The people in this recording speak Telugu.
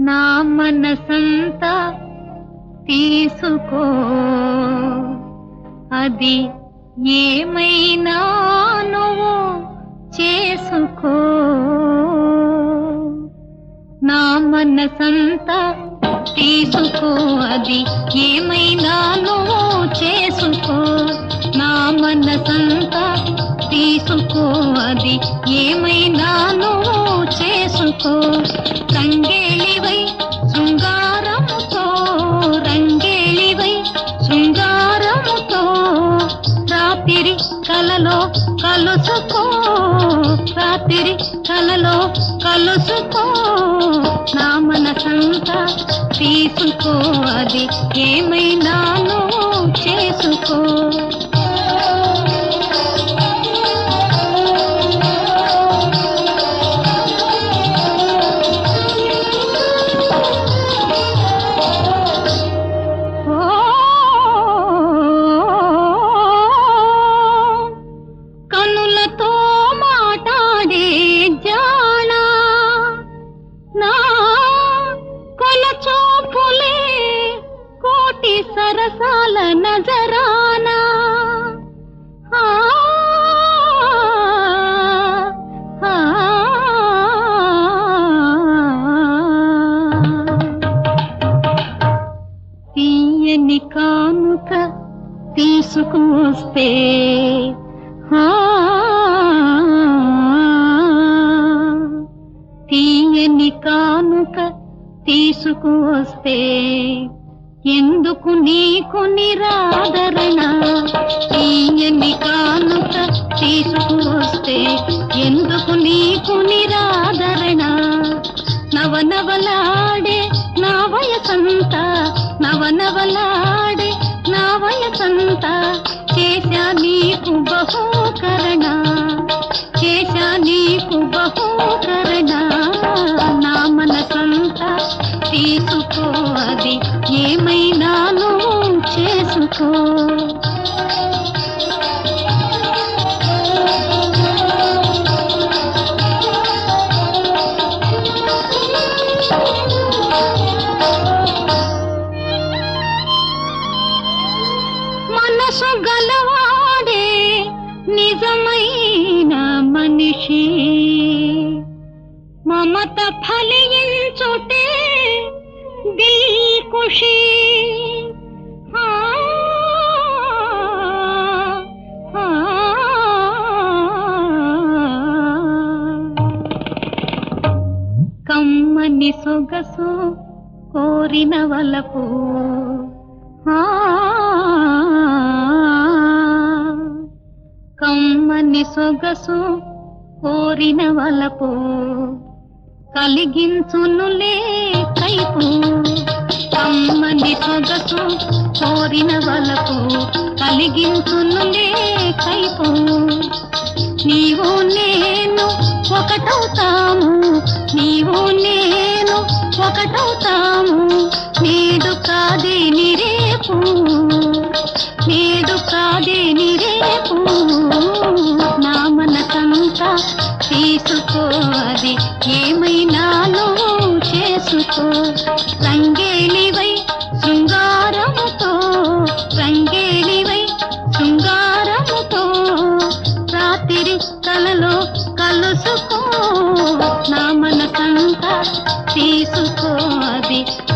నా మనసంతా తీసుకో అది ఏమైనా నువ్వు చేసుకో నా మనసంతా తీసుకో అది ఏమైనా నువ్వు చేసుకో నా మనసంతా తీసుకో అది ఏమైనా నువ్వు చేసుకో రంగేళివై శృంగారముతో రంగేళివై శృంగారముతో రాత్రి కలలో కలుసుకో రాత్రి కలలో కలుసుకో నా మనసంతా తీసుకో అది ఏమైనా నువ్వు చేసుకో ఓ కనులతో మాట్లాడే జాణ నా కొలచోపులే కోటి సరసాల నజరానా ఆ, ఆ, తీయని కానుక తీసుకువస్తే ఆ, తీయని కానుక తీసుకువస్తే ఎందుకు నీకు నిరాదరణ తీయని కానుక తీసుకువస్తే ఎందుకు నీకు నిరాదరణ నవనవలాడే నా వయసంతా నవనవలాడే నా వయసంతా చేశా నీకు బహూకరణ చేశా నీకు బహూకరణ నా మనసంతా తీసుకో అది ఏమైనా నువ్వు చేసుకో మనసు గలవాడే నిజమైన మనిషి మమత ఫలించుటే దిల్ ఖుషి ఆ, ఆ, కమ్మని సొగసు కోరిన వలపు ఆ, కమ్మని సొగసు కోరిన వలపు కలిగించునులే కైపు కమ్మని సొగసు కోరిన వలపు కలిగించునులే కైపు నీవు నేను ఒకటవుతాము నీవు నేను ఒకటవుతాము నేడు కాదే నిరేపు నేడు కాదే నిరేపు నా మనసంతా తీసుకో అది ఏమైనా నువ్వు చేసుకో రంగేలివై శృంగారముతో రంగేలివై శృంగారముతో రాత్రి కలలో కలుసుకో నా మనసంతా తీసుకో అది